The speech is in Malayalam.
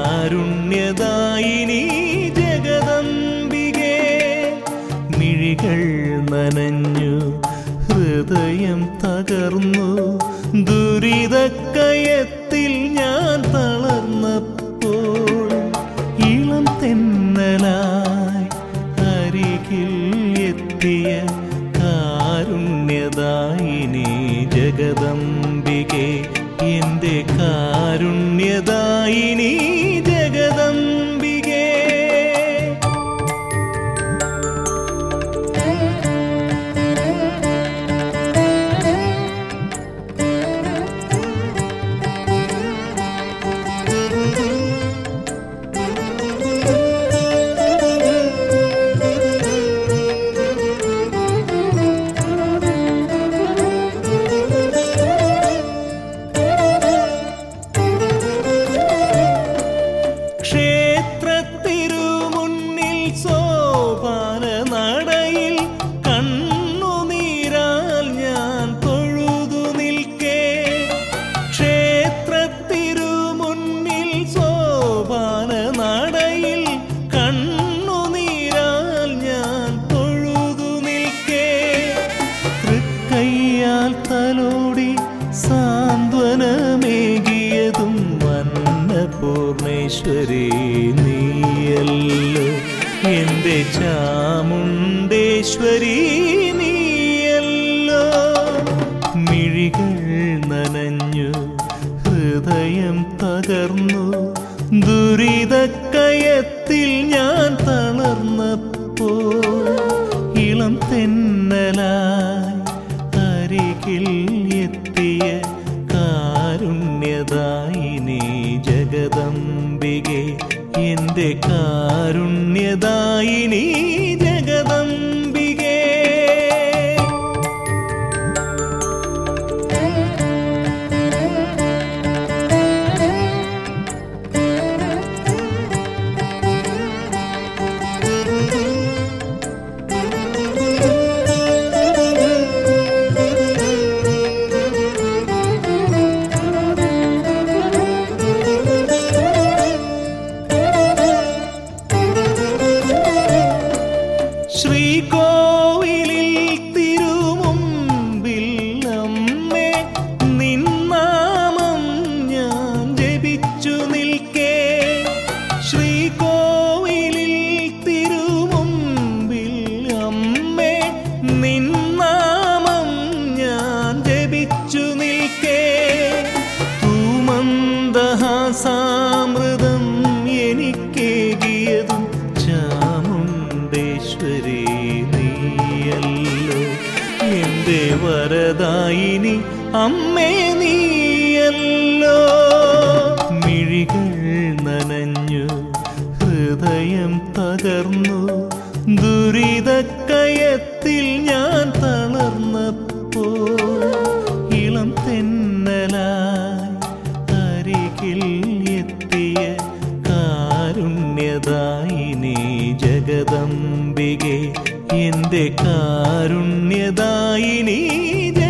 കാരുണ്യദായിനി ജഗദംബികേ മിഴികൾ നനഞ്ഞു ഹൃദയം തകർന്നു ദുരിതക്കയത്തിൽ ഞാൻ തളർന്നപ്പോൾ ഇളം തെന്നലായി അരികിൽ എത്തിയ കാരുണ്യദായിനി ജഗദംബികെ എൻ്റെ കാരുണ്യദായിനി ജഗദംബികേ ക്ഷേത്രത്തിരുമുന്നിൽ സോപാന നടയിൽ കണ്ണുനീരാൽ ഞാൻ തൊഴുതു നിൽക്കേ ക്ഷേത്രത്തിരുമുന്നിൽ സോപാന നടയിൽ കണ്ണുനീരാൽ ഞാൻ തൊഴുതു നിൽക്കേ തൃക്കയ്യാൽ തലോടി സാന്ത്വനമേകിയതും അന്നപൂർണേശ്വരി നീയല്ലോ എൻ്റെ ചാമുണ്ടേശ്വരി നീയല്ലോ മിഴികൾ നനഞ്ഞു ഹൃദയം തകർന്നു ദുരിതക്കയത്തിൽ ഞാൻ തളർന്നപ്പോൾ ഇളം തെന്നലായി അരികിൽ എത്തിയ കാരുണ്യദായിനി ജഗദംബികെ എൻ്റെ കാരുണ്യദായിനി ജഗദംബികേ ശ്രീകോവിലിൽ തിരുമുമ്പിൽ അമ്മേ നിന്നാമം ഞാൻ ജപിച്ചു നിൽക്കേ ശ്രീകോവിലിൽ തിരുമുമ്പിൽ അമ്മേ നിന്നാമം ഞാൻ ജപിച്ചു നിൽക്കേ തൂമന്ദഹാസാമൃതം എനിക്കേകിയതും ചാമുണ്ടേശ്വരി നീയല്ലോ എൻ്റെ വരദായിനി അമ്മേ നീയല്ലോ മിഴികൾ നനഞ്ഞു ഹൃദയം തകർന്നു ദുരിതക്കയത്തിൽ ഞാൻ തളർന്നപ്പോൾ ഇളം തെന്നലായി അരികിൽ എത്തിയ കാരുണ്യദായിനി ജഗദംബികെ എൻ്റെ കാരുണ്യദായിനി